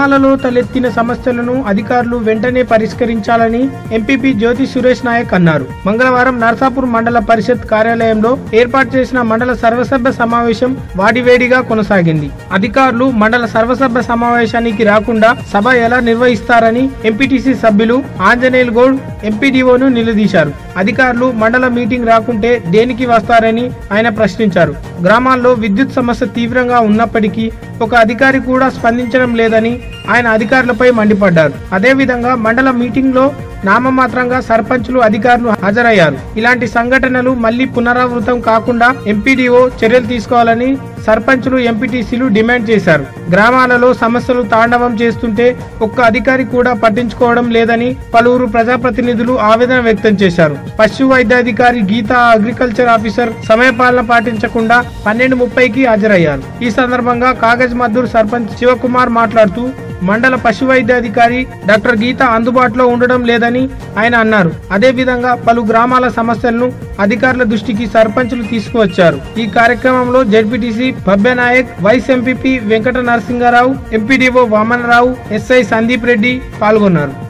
గ్రామాలలో తలెత్తిన సమస్యలను అధికారులు వెంటనే పరిష్కరించాలని ఎంపీపీ జ్యోతి సురేష్ నాయక్ అన్నారు మంగళవారం నర్సాపూర్ మండల పరిషత్ కార్యాలయంలో ఏర్పాటు చేసిన మండల సర్వసభ్య సమావేశం వాడివేడిగా కొనసాగింది అధికారులు మండల సర్వసభ్య సమావేశానికి రాకుండా సభ ఎలా నిర్వహిస్తారని ఎంపీటీసీ సభ్యులు ఆంజనేయులు గౌడ్ ఎంపీడీఓను నిలదీశారు అధికారులు మండల మీటింగ్ రాకుంటే దేనికి వస్తారని ఆయన ప్రశ్నించారు గ్రామాల్లో విద్యుత్ సమస్య తీవ్రంగా ఉన్నప్పటికీ ఒక అధికారి కూడా స్పందించడం లేదని ఆయన అధికారులపై మండిపడ్డారు అదేవిధంగా మండల మీటింగ్ లో నామమాత్రంగా సర్పంచులు అధికారులు హాజరయ్యారు ఇలాంటి సంఘటనలు మళ్లీ పునరావృతం కాకుండా ఎంపీడీఓ చర్యలు తీసుకోవాలని సర్పంచులు ఎంపీటీసీలు డిమాండ్ చేశారు గ్రామాలలో సమస్యలు తాండవం చేస్తుంటే ఒక్క అధికారి కూడా పట్టించుకోవడం లేదని పలువురు ప్రజాప్రతినిధులు ఆవేదన వ్యక్తం చేశారు పశు వైద్యాధికారి గీతా అగ్రికల్చర్ ఆఫీసర్ సమయపాలన పాటించకుండా పన్నెండు ముప్పైకి హాజరయ్యారు ఈ సందర్భంగా కాగజ్ మద్దూర్ సర్పంచ్ శివకుమార్ మాట్లాడుతూ మండల పశు వైద్యాధికారి డాక్టర్ గీత అందుబాటులో ఉండడం లేదని ఆయన అన్నారు అదే విధంగా పలు గ్రామాల సమస్యలను అధికారుల దృష్టికి సర్పంచులు తీసుకువచ్చారు ఈ కార్యక్రమంలో ZPTC Bhavya Naik vice MPP Venkata Narasimharao MPDO Vamanarao SI Sandeep Reddy పాల్గొన్నారు